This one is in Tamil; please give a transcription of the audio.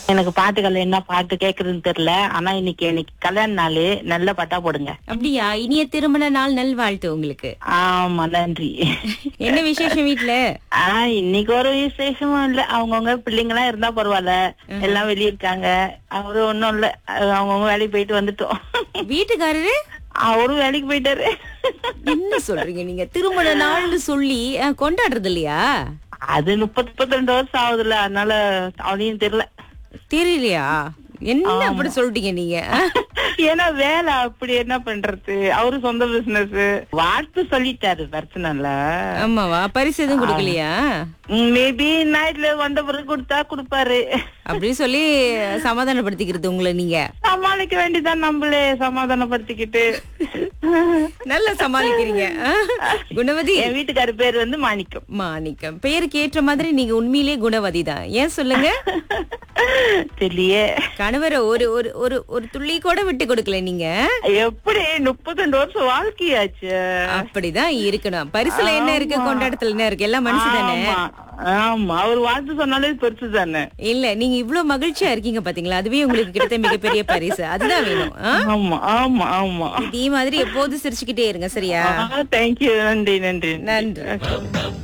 எனக்கு பாட்டுகள் என்ன பாட்டு கேக்குறதுன்னு தெரியல ஆனா இன்னைக்கு எனக்கு கல்யாண நாள் நல்ல பாட்டா போடுங்க அப்படியா இனிய திருமண நாள் நல்வாழ்த்து உங்களுக்கு ஆமா நன்றி என்ன விசேஷம் வீட்ல ஆஹ் இன்னைக்கு ஒரு விசேஷமும் இல்ல அவங்கவுங்க பிள்ளைங்க எல்லாம் இருந்தா பரவாயில்ல எல்லாம் வெளிய இருக்காங்க அவரு ஒண்ணும் இல்ல அவங்கவுங்க வேலைக்கு போயிட்டு வந்துட்டோம் வீட்டுக்காரரு அவரும் வேலைக்கு போயிட்டாரு என்ன சொல்றீங்க நீங்க திருமண நாள்னு சொல்லி அஹ், கொண்டாடுறது இல்லையா அது முப்பத்தி முப்பத்தி ரெண்டு வருஷம் ஆகுதுல்ல அதனால அவனையும் தெரியல தெரியலையா என்ன அப்படி சொல்லிட்டீங்க நீங்க அஹ்? ஏன்னா வேலை அப்படி என்ன பண்றது அவரு சொந்த பிசினஸ் வாழ்த்து சொல்லிட்டாரு பிரச்சனை இல்ல ஆமாவா பரிசு எதுவும் கொடுக்கலையா மேபி நைட்ல வந்த பிறகு கொடுத்தா கொடுப்பாரு அப்படி சொல்லி சமாதானப்படுத்திக்கிறது உங்களை நீங்க சமாளிக்க வேண்டியதான் நம்மளே சமாதானப்படுத்திக்கிட்டு நல்லா சமாளிக்கிறீங்க அஹ்? குணவதி என் வீட்டுக்காரு பேர் வந்து மாணிக்கம் மாணிக்கம் பெயருக்கு ஏற்ற மாதிரி நீங்க உண்மையிலேயே குணவதி தான் ஏன் சொல்லுங்க தெரியலையே கணவரை ஒரு ஒரு ஒரு ஒரு துள்ளி கூட விட்டு கொடுக்கல நீங்க எப்படி முப்பத்தி ரெண்டு வருஷம் வாழ்க்கையாச்சு அப்படிதான் இருக்கணும் பரிசுல என்ன இருக்கு கொண்டாட்டத்துல என்ன இருக்கு எல்லாம் மனசு தானே ஆமா ஆமா அவர் வாழ்த்து சொன்னாலே பெருசு தானே இல்ல நீங்க இவ்ளோ மகிழ்ச்சியா இருக்கீங்க பாத்தீங்களா அதுவே உங்களுக்கு கிடைத்த மிகப்பெரிய பரிசு அதுதான் வேணும் ஆ? ஆமா ஆமா ஆமா இதே மாதிரி எப்போதும் சிரிச்சுக்கிட்டே இருங்க சரியா தேங்க்யூ நன்றி நன்றி நன்றி